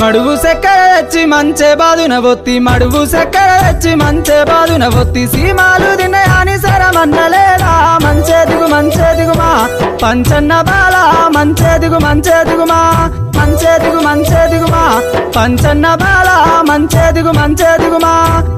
మడుగు సెక్కర తెచ్చి మంచే బాదున బొత్తి మడుగు సెక్కర తెచ్చి మంచే బాదున బొత్తి సీమాలు దినయాని సరమన్నలేదా మంచే దిగు మంచే దిగుమా పంచన్న బాల మంచే దిగు మంచే దిగుమా మంచే దిగు మంచే దిగుమా పంచన్న బాల మంచే దిగు మంచే దిగుమా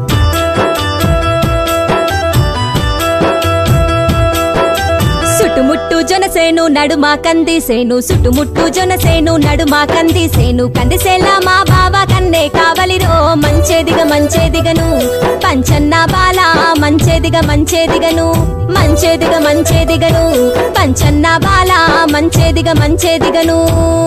సుట్టుముట్టు జొనసేను నడుమ కందిసేను సుట్టుముట్టు జొనసేను నడుమ కందిసేను కందిసేలా మా బావ కన్నే కావలిరో మంచేదిగ మంచేదిగను పంచన్న బాల మంచేదిగ మంచేదిగను మంచేదిగ మంచేదిగను పంచన్న బాల మంచేదిగ మంచేదిగను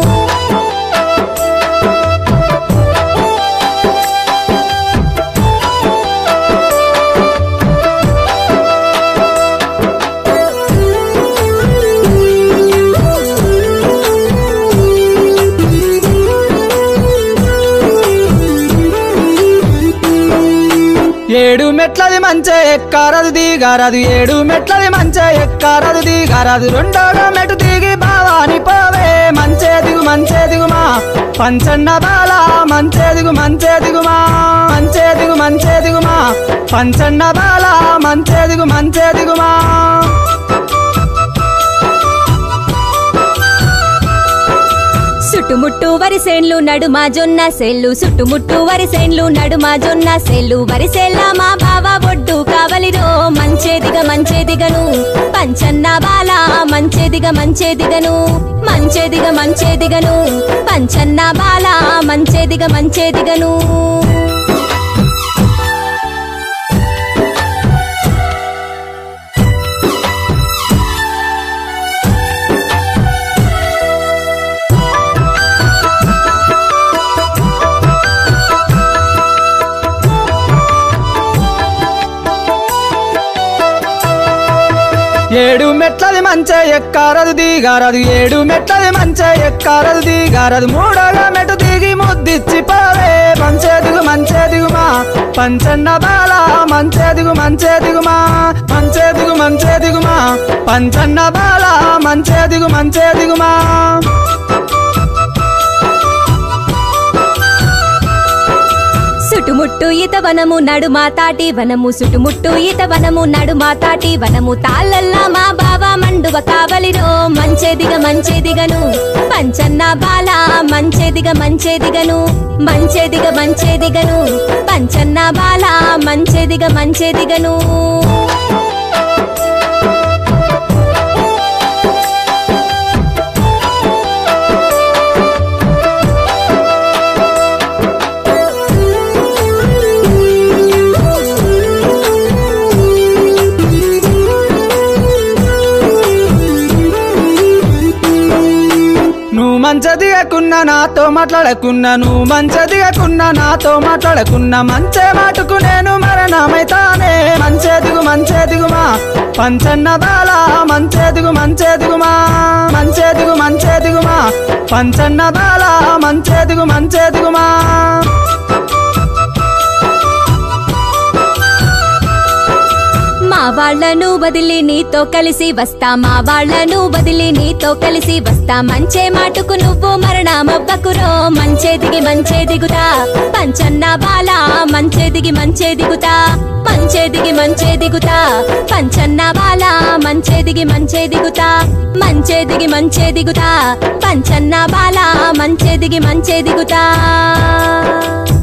ఏడు మెట్లది మంచే ఎక్కారదు దిగారదు ఏడు మెట్లది మంచే ఎక్కారదు దిగారదు రెండోగా మెటు దిగి బావాని పోవే మంచే దిగు మంచే దిగుమా పంచన్న బాల మంచే దిగు మంచే దిగుమా మంచే దిగు మంచే దిగుమా పంచన్న బాల మంచే దిగు మంచే దిగుమా సుట్టుముట్టు వరిసేన్లు నడుమ జొన్న సేన్లు సుట్టుముట్టు వరిసేన్లు నడుమ జొన్న సేన్లు వరిసేల్ల మా బావ ఒడ్డు కావలిరో మంచేదిగ మంచేదిగను పంచన్న బాల మంచేదిగ మంచేదిగను మంచేదిగ మంచేదిగను పంచన్న బాల మంచేదిగ మంచేదిగను ఏడు మెట్లది మంచే ఎక్కారదు దిగారదు ఏడు మెట్లది మంచే ఎక్కారదు దిగారదు మూడోగా మెటు దిగి ముద్దిచ్చి పోవే మంచే దిగు మంచే దిగుమా పంచన్న బాల మంచే దిగు మంచే దిగుమా మంచే దిగు మంచే దిగుమా పంచన్న బాల మంచే దిగు మంచే దిగుమా సుటుముట్టు ఈత వనము నడుమ తాటి వనము సుటుముట్టు ఈత వనము నడుమ తాటి వనము తాళ్ళల్లా మా బావ మండువ కావలిరో మంచేదిగ మంచేదిగను పంచన్న బాల మంచేదిగ మంచేదిగను మంచేదిగ మంచేదిగను పంచన్న బాల మంచేదిగ మంచేదిగను నువ్వు మంచదిగకున్నా నాతో మాట్లాడకున్నా నువ్వు మంచదిగకున్నా నాతో మాట్లాడకున్నా మంచే మాటకు నేను మరణమైతానే మంచే దిగు మంచే దిగుమా పంచన్న బాల మంచే దిగు మంచే దిగుమా మంచే దిగు మంచే దిగుమా పంచన్న బాల మంచే దిగు మంచే దిగుమా మా వాళ్ళను వదిలి నీతో కలిసి వస్తా మా వాళ్ళను వదిలి నీతో కలిసి వస్తా మంచే మాటుకు నువ్వు మరణమవ్వకురో మంచే దిగి మంచే దిగుతా పంచన్న బాల మంచే దిగి మంచే దిగుతా మంచే దిగి మంచే దిగుతా పంచన్న బాల మంచే దిగి మంచే దిగుతా మంచే దిగి మంచే దిగుతా పంచన్న బాల మంచే దిగి మంచే దిగుతా